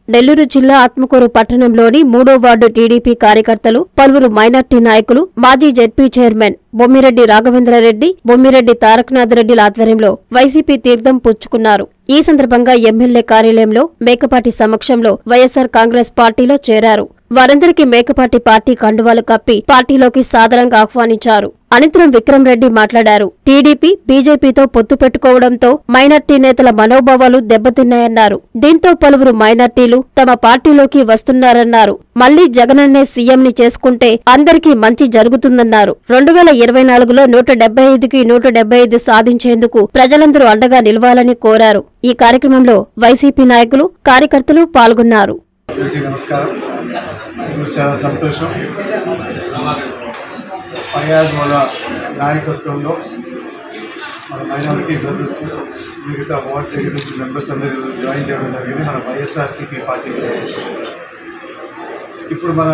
నెల్లూరు జిల్లా ఆత్మకూరు పట్టణంలోని మూడో వార్డు టీడీపీ కార్యకర్తలు పలువురు మైనార్టీ నాయకులు మాజీ జెడ్పీ చైర్మన్ బొమ్మిరెడ్డి రాఘవేంద్రరెడ్డి బొమ్మిరెడ్డి తారకనాథ్ రెడ్డిల ఆధ్వర్యంలో వైసీపీ తీర్థం పుచ్చుకున్నారు ఈ సందర్భంగా ఎమ్మెల్యే కార్యాలయంలో మేకపాటి సమక్షంలో వైఎస్సార్ కాంగ్రెస్ పార్టీలో చేరారు వారందరికీ మేకపాటి పార్టీ కండువాలు కప్పి పార్టీలోకి సాదరంగా ఆహ్వానించారు అనంతరం విక్రమ్ రెడ్డి మాట్లాడారు టీడీపీ బీజేపీతో పొత్తు పెట్టుకోవడంతో మైనార్టీ నేతల మనోభావాలు దెబ్బతిన్నాయన్నారు దీంతో పలువురు మైనార్టీలు తమ పార్టీలోకి వస్తున్నారన్నారు మళ్లీ జగనన్నే సీఎంని చేసుకుంటే అందరికీ మంచి జరుగుతుందన్నారు రెండు వేల ఇరవై నాలుగులో నూట డెబ్బై ఐదుకి నూట డెబ్బై ఐదు సాధించేందుకు ప్రజలందరూ అండగా నిలవాలని కోరారు ఈ కార్యక్రమంలో వైసీపీ నాయకులు కార్యకర్తలు పాల్గొన్నారు అందరికీ నమస్కారం ఈరోజు చాలా సంతోషం ఫయాజ్ వాళ్ళ నాయకత్వంలో మన మైనారిటీ బ్రదర్స్ మిగతా వార్డ్ సెక్రటరీ మెంబర్స్ అందరూ జాయిన్ చేయడం జరిగింది మన వైఎస్ఆర్సీపీ పార్టీకి ఇప్పుడు మన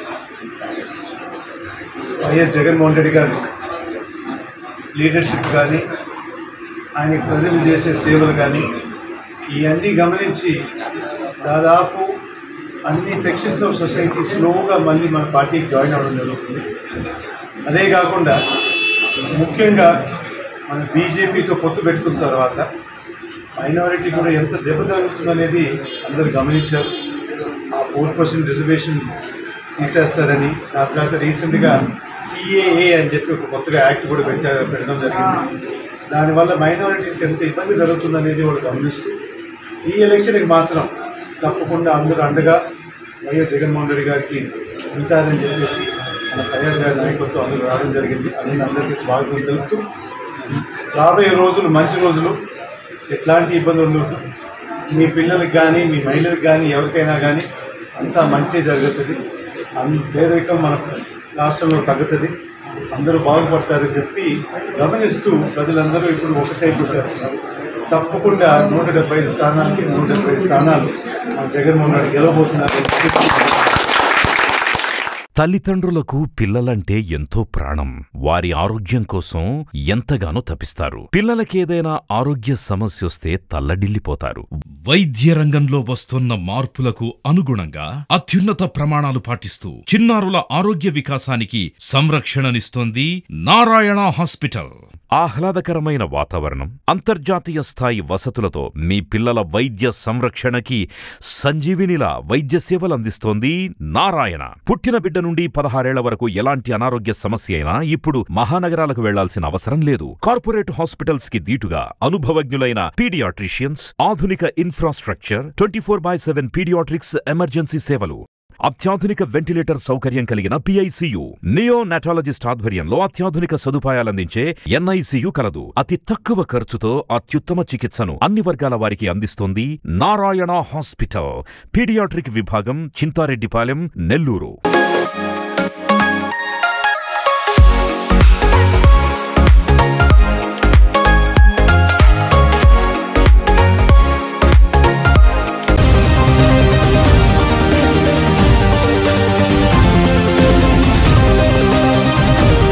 వైఎస్ జగన్మోహన్ రెడ్డి గారి లీడర్షిప్ కానీ ఆయన ప్రజలు చేసే సేవలు కానీ ఇవన్నీ గమనించి దాదాపు అన్ని సెక్షన్స్ ఆఫ్ సొసైటీ స్లోగా మళ్ళీ మన పార్టీకి జాయిన్ అవ్వడం జరుగుతుంది అదే కాకుండా ముఖ్యంగా మన బీజేపీతో పొత్తు పెట్టుకున్న తర్వాత మైనారిటీ కూడా ఎంత దెబ్బ జరుగుతుందనేది అందరూ గమనించారు ఆ ఫోర్ పర్సెంట్ రిజర్వేషన్ తీసేస్తారని ఆ తర్వాత రీసెంట్గా సిఏఏ అని చెప్పి ఒక కొత్తగా యాక్ట్ కూడా పెట్టారు పెట్టడం జరిగింది దానివల్ల మైనారిటీస్ ఎంత ఇబ్బంది జరుగుతుందనేది వాళ్ళు గమనిస్తూ ఈ ఎలక్షన్కి మాత్రం తప్పకుండా అందరూ అండగా వైఎస్ జగన్మోహన్ రెడ్డి గారికి ఉంటారని చెప్పేసి మన ఫయాజ్ గారి నాయకత్వం అందరూ రావడం జరిగింది అందులో అందరికీ స్వాగతం తెలుపుతూ రాబోయే రోజులు మంచి రోజులు ఎట్లాంటి ఇబ్బందులు ఉండదు మీ పిల్లలకి కానీ మీ మహిళలకు కానీ ఎవరికైనా కానీ అంతా మంచి జరుగుతుంది అన్ పేదరికం మన రాష్ట్రంలో తగ్గుతుంది అందరూ బాగుపడతారని చెప్పి గమనిస్తూ ప్రజలందరూ ఇప్పుడు ఒక సైడ్ చేస్తున్నారు తప్పకుండా నూట డెబ్బై ఐదు స్థానాలకి నూట డెబ్బై ఐదు స్థానాలు మన జగన్మోహన్ రెడ్డి గెలవబోతున్నారు తల్లిదండ్రులకు పిల్లలంటే ఎంతో ప్రాణం వారి ఆరోగ్యం కోసం ఎంతగానో తపిస్తారు పిల్లలకేదైనా ఆరోగ్య సమస్యొస్తే తల్లడిల్లిపోతారు వైద్య రంగంలో వస్తున్న మార్పులకు అనుగుణంగా అత్యున్నత ప్రమాణాలు పాటిస్తూ చిన్నారుల ఆరోగ్య వికాసానికి సంరక్షణనిస్తోంది నారాయణ హాస్పిటల్ ఆహ్లాదకరమైన వాతావరణం అంతర్జాతీయ స్థాయి వసతులతో మీ పిల్లల వైద్య సంరక్షణకి సంజీవినిలా వైద్య సేవలు అందిస్తోంది నారాయణ పుట్టిన బిడ్డ నుండి పదహారేళ్ల వరకు ఎలాంటి అనారోగ్య సమస్య అయినా ఇప్పుడు మహానగరాలకు వెళ్లాల్సిన అవసరం లేదు కార్పొరేట్ హాస్పిటల్స్ కి దీటుగా అనుభవజ్ఞులైన పీడియాట్రిషియన్స్ ఆధునిక infrastructure twenty four by seven pediatrics emergency సేవలు అత్యాధునిక వెంటిలేటర్ సౌకర్యం కలిగిన పిఐసియు నియో నాటాలజిస్ట్ ఆధ్వర్యంలో అత్యాధునిక సదుపాయాలందించే ఎన్ఐసియు కలదు అతి తక్కువ ఖర్చుతో అత్యుత్తమ చికిత్సను అన్ని వర్గాల వారికి అందిస్తోంది నారాయణ హాస్పిటల్ పీడియాట్రిక్ విభాగం చింతారెడ్డిపాలెం నెల్లూరు